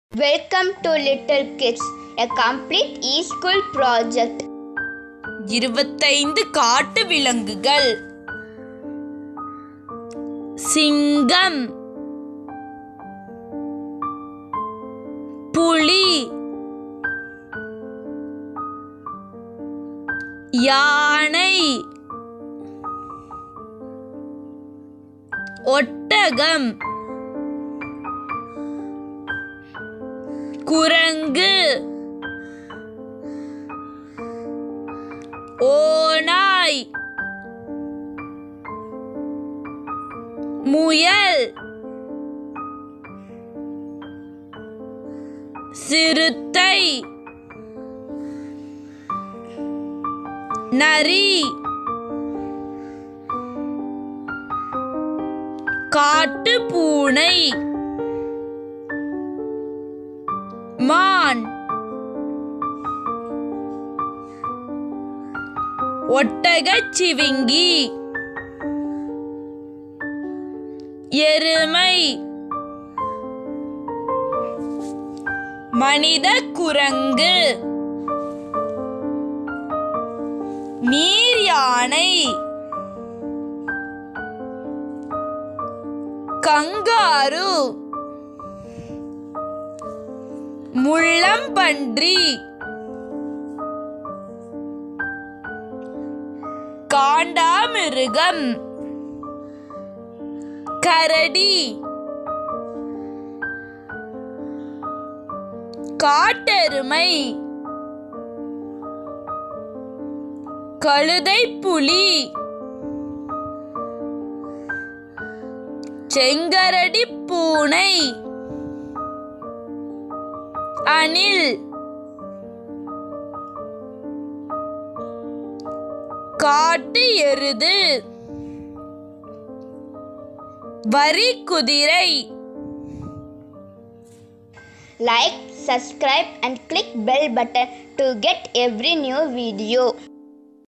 Welcome to Little Kids, a complete e-school project. இருபத்தைந்து காட்டு விலங்குகள் சிங்கம் புலி யானை ஒட்டகம் குரங்கு ஓநாய் முயல் சிறுத்தை நரி காட்டு பூனை மான் ஒட்டகச் சிவிங்கி எருமை மனித குரங்கு நீர் யானை கங்காரு முள்ளம்பன்றி காண்டாமிருகம் கரடி காட்டெருமை கழுதை புலி செங்கரடி பூனை அணில் காட்டு எருது வரி குதிரை Like, subscribe and click bell button to get every new video.